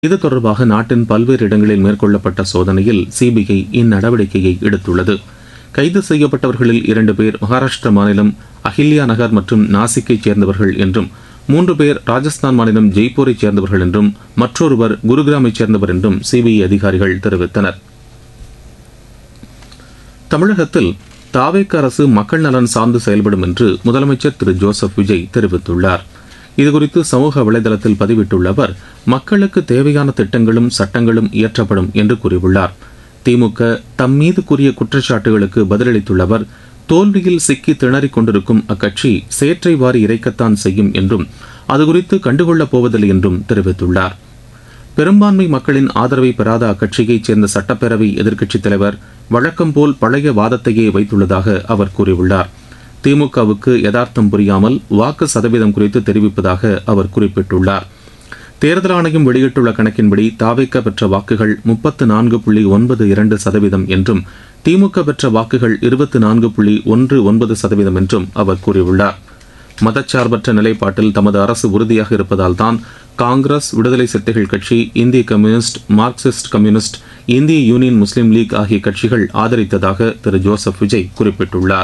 இது தொடர்பாக நாட்டின் பல்வேறு இடங்களில் மேற்கொள்ளப்பட்ட சோதனையில் சிபிஐ இந்நடவடிக்கையை எடுத்துள்ளது கைது செய்யப்பட்டவர்களில் இரண்டு பேர் மகாராஷ்டிர மாநிலம் அஹில்யா நகர் மற்றும் நாசிக்கைச் சேர்ந்தவர்கள் என்றும் மூன்று பேர் ராஜஸ்தான் மாநிலம் ஜெய்ப்பூரைச் சேர்ந்தவர்கள் என்றும் மற்றொருவர் குருகிராமைச் சேர்ந்தவர் என்றும் சிபிஐ அதிகாரிகள் தெரிவித்தனர் தமிழகத்தில் தாவேக்க அரசு மக்கள் நலன் சார்ந்து செயல்படும் என்று முதலமைச்சர் திரு ஜோசப் விஜய் தெரிவித்துள்ளார் இதுகுறித்து சமூக வலைதளத்தில் பதிவிட்டுள்ள அவர் மக்களுக்கு தேவையான திட்டங்களும் சட்டங்களும் இயற்றப்படும் என்று கூறியுள்ளார் திமுக தம் மீது கூறிய குற்றச்சாட்டுகளுக்கு பதிலளித்துள்ள அவர் தோல்வியில் சிக்கி திணறிக் கொண்டிருக்கும் அக்கட்சி சேற்றை வாரி இறைக்கத்தான் செய்யும் என்றும் அதுகுறித்து கண்டுகொள்ளப் போவதில்லை என்றும் தெரிவித்துள்ளார் பெரும்பான்மை மக்களின் ஆதரவை பெறாத அக்கட்சியைச் சேர்ந்த சட்டப்பேரவை எதிர்க்கட்சித் தலைவர் வழக்கம்போல் பழைய வாதத்தையே வைத்துள்ளதாக அவர் கூறியுள்ளார் திமுகவுக்கு யதார்த்தம் புரியாமல் வாக்கு சதவீதம் குறித்து தெரிவிப்பதாக அவர் குறிப்பிட்டுள்ளார் தேர்தல் ஆணையம் வெளியிட்டுள்ள கணக்கின்படி தாவேக்க பெற்ற வாக்குகள் முப்பத்து நான்கு புள்ளி ஒன்பது இரண்டு சதவீதம் என்றும் திமுக பெற்ற வாக்குகள் இருபத்தி நான்கு புள்ளி ஒன்று ஒன்பது சதவீதம் என்றும் அவர் கூறியுள்ளார் மதச்சார்பற்ற நிலைப்பாட்டில் தமது அரசு உறுதியாக இருப்பதால் தான் காங்கிரஸ் விடுதலை சிறுத்தைகள் கட்சி இந்திய கம்யூனிஸ்ட் மார்க்சிஸ்ட் கம்யூனிஸ்ட் இந்திய யூனியன் முஸ்லீம் லீக் ஆகிய கட்சிகள் ஆதரித்ததாக திரு ஜோசப் விஜய் குறிப்பிட்டுள்ளார்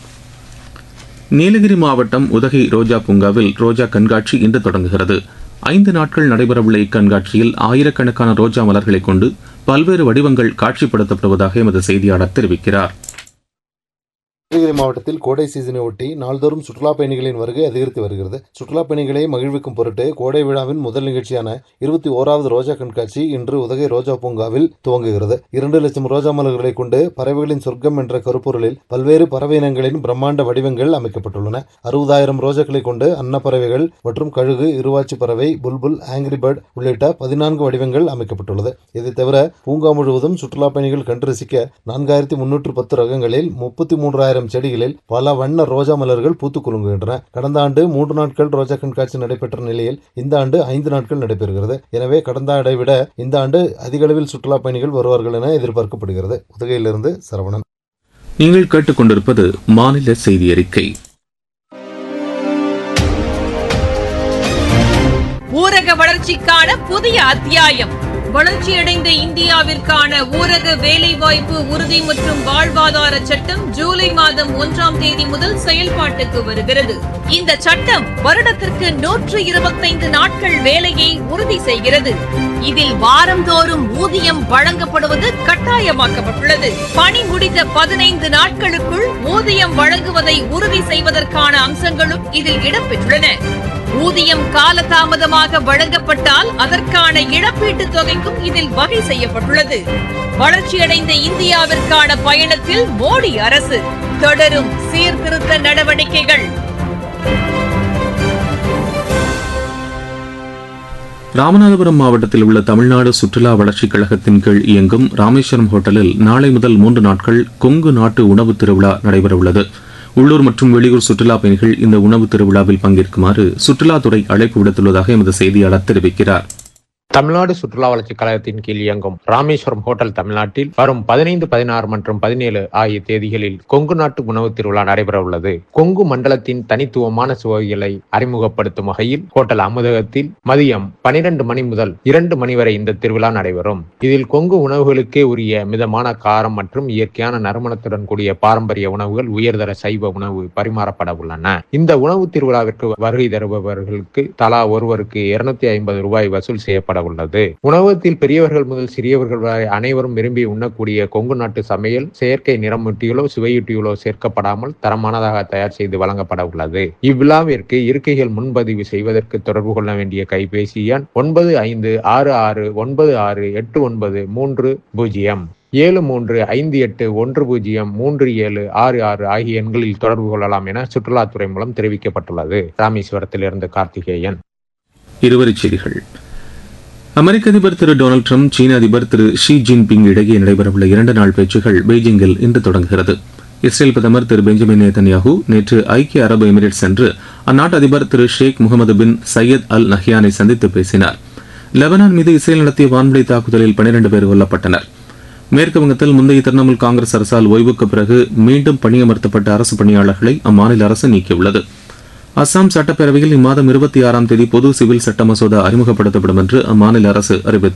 நீலகிரி மாவட்டம் உதகை ரோஜா பூங்காவில் ரோஜா கண்காட்சி இன்று தொடங்குகிறது ஐந்து நாட்கள் நடைபெறவுள்ள இக்கண்காட்சியில் ஆயிரக்கணக்கான ரோஜா மலர்களை கொண்டு பல்வேறு வடிவங்கள் காட்சிப்படுத்தப்படுவதாக எமது செய்தியாளர் தெரிவிக்கிறார் நீலகிரி மாவட்டத்தில் கோடை சீசனை ஒட்டி நாள்தோறும் சுற்றுலா பயணிகளின் வருகை அதிகரித்து வருகிறது சுற்றுலா பயணிகளை மகிழ்விக்கும் பொருட்டு கோடை விழாவின் முதல் நிகழ்ச்சியான இருபத்தி ஓராவது ரோஜா கண்காட்சி இன்று உதகை ரோஜா பூங்காவில் துவங்குகிறது இரண்டு லட்சம் ரோஜா மலர்களை கொண்டு பறவைகளின் சொர்க்கம் என்ற கருப்பொருளில் பல்வேறு பறவை இனங்களின் பிரம்மாண்ட வடிவங்கள் அமைக்கப்பட்டுள்ளன அறுபதாயிரம் ரோஜாக்களை கொண்டு அன்னப்பறவைகள் மற்றும் கழுகு இருவாச்சி பறவை புல்புல் ஆங்கிரி பேர்ட் உள்ளிட்ட பதினான்கு வடிவங்கள் அமைக்கப்பட்டுள்ளது இதை தவிர பூங்கா முழுவதும் சுற்றுலா பயணிகள் கண்டு ரசிக்க நான்காயிரத்தி முன்னூற்று பத்து ரகங்களில் முப்பத்தி மூன்றாயிரம் செடிகளில் பல வண்ண ரோஜா மலர்கள் பூத்து குலுங்குகின்றன கடந்த ஆண்டு மூன்று நாட்கள் ரோஜா கண்காட்சி நடைபெற்ற நிலையில் இந்த ஆண்டு ஐந்து நாட்கள் நடைபெறுகிறது எனவே கடந்த ஆண்டை விட இந்த ஆண்டு அதிக அளவில் சுற்றுலா பயணிகள் வருவார்கள் என எதிர்பார்க்கப்படுகிறது உதகையிலிருந்து சரவணன் நீங்கள் கேட்டுக்கொண்டிருப்பது மாநில செய்தி அறிக்கை ஊரக வளர்ச்சிக்கான புதிய அத்தியாயம் வளர்ச்சியடைந்த இந்தியாவிற்கான ஊரக வேலைவாய்ப்பு உறுதி மற்றும் வாழ்வாதார சட்டம் ஜூலை மாதம் ஒன்றாம் தேதி முதல் செயல்பாட்டுக்கு வருகிறது இந்த சட்டம் வருடத்திற்கு நூற்று இருபத்தைந்து நாட்கள் வேலையை உறுதி செய்கிறது இதில் வாரந்தோறும் ஊதியம் வழங்கப்படுவது கட்டாயமாக்கப்பட்டுள்ளது பணி முடிந்த பதினைந்து நாட்களுக்குள் ஊதியம் வழங்குவதை உறுதி செய்வதற்கான அம்சங்களும் இதில் இடம்பெற்றுள்ளன ஊதியம் காலதாமதமாக வழங்கப்பட்டால் அதற்கான இழப்பீட்டுத் தொகைக்கும் இதில் வகை செய்யப்பட்டுள்ளது வளர்ச்சியடைந்த இந்தியாவிற்கான பயணத்தில் மோடி அரசு தொடரும் சீர்திருத்த நடவடிக்கைகள் ராமநாதபுரம் மாவட்டத்தில் உள்ள தமிழ்நாடு சுற்றுலா வளர்ச்சிக் கழகத்தின் கீழ் இயங்கும் ராமேஸ்வரம் ஹோட்டலில் நாளை முதல் மூன்று நாட்கள் கொங்கு நாட்டு உணவு திருவிழா நடைபெறவுள்ளது உள்ளூர் மற்றும் வெளியூர் சுற்றுலா பயணிகள் இந்த உணவு திருவிழாவில் பங்கேற்குமாறு சுற்றுலாத்துறை அழைப்பு விடுத்துள்ளதாக எமது செய்தியாளர் தெரிவிக்கிறார் தமிழ்நாடு சுற்றுலா வளர்ச்சிக் கழகத்தின் கீழ் இயங்கும் ராமேஸ்வரம் ஹோட்டல் தமிழ்நாட்டில் வரும் பதினைந்து பதினாறு மற்றும் பதினேழு ஆகிய தேதிகளில் கொங்கு நாட்டு உணவு திருவிழா நடைபெற உள்ளது கொங்கு மண்டலத்தின் தனித்துவமான சுவைகளை அறிமுகப்படுத்தும் வகையில் ஹோட்டல் அமுதகத்தில் மதியம் பனிரெண்டு மணி முதல் இரண்டு மணி வரை இந்த திருவிழா நடைபெறும் இதில் கொங்கு உணவுகளுக்கே உரிய மிதமான காரம் மற்றும் இயற்கையான நறுமணத்துடன் கூடிய பாரம்பரிய உணவுகள் உயர்தர சைவ உணவு பரிமாறப்பட உள்ளன இந்த உணவு திருவிழாவிற்கு வருகை தருபவர்களுக்கு தலா ஒருவருக்கு இருநூத்தி ஐம்பது ரூபாய் வசூல் செய்யப்பட உள்ளது உணவகத்தில் பெரியவர்கள் முதல் சிறியவர்கள் வரை அனைவரும் விரும்பி உண்ணக்கூடிய கொங்கு நாட்டு சமையல் செயற்கை நிறமூட்டிகளோ சுவையூட்டிகளோ சேர்க்கப்படாமல் தரமானதாக தயார் செய்து வழங்கப்பட உள்ளது இவ்விழாவிற்கு இருக்கைகள் முன்பதிவு செய்வதற்கு தொடர்பு கொள்ள வேண்டிய கைபேசி எண் ஒன்பது ஐந்து ஆறு ஆறு ஒன்பது ஆறு எட்டு ஒன்பது மூன்று பூஜ்ஜியம் ஏழு மூன்று ஐந்து எட்டு ஒன்று பூஜ்ஜியம் மூன்று ஏழு ஆறு ஆறு ஆகிய எண்களில் தொடர்பு கொள்ளலாம் என சுற்றுலாத்துறை மூலம் தெரிவிக்கப்பட்டுள்ளது ராமேஸ்வரத்திலிருந்து கார்த்திகேயன் இருவரிச் செய்திகள் அமெரிக்க அதிபர் திரு டொனால்டு ட்ரம்ப் சீன அதிபர் திரு ஷி ஜின்பிங் இடையே நடைபெறவுள்ள இரண்டு நாள் பேச்சுகள் பெய்ஜிங்கில் இன்று தொடங்குகிறது இஸ்ரேல் பிரதமர் திரு பெஞ்சமின் நேதன்யாகு நேற்று ஐக்கிய அரபு எமிரேட்ஸ் சென்று அந்நாட்டு அதிபர் திரு ஷேக் முகமது பின் சையத் அல் நஹ்யானை சந்தித்து பேசினார் லெபனான் மீது இஸ்ரேல் நடத்திய வான்வழி தாக்குதலில் பனிரண்டு பேர் கொல்லப்பட்டனர் மேற்கு வங்கத்தில் முந்தைய திரிணாமுல் காங்கிரஸ் அரசால் ஓய்வுக்கு பிறகு மீண்டும் பணியமர்த்தப்பட்ட அரசு பணியாளர்களை அம்மாநில அரசு நீக்கியுள்ளது அஸ்ஸாம் சட்டப்பேரவையில் இம்மாதம் இருபத்தி ஆறாம் தேதி பொது சிவில் சட்ட மசோதா அறிமுகப்படுத்தப்படும் என்று அம்மாநில அரசு அறிவித்துள்ளது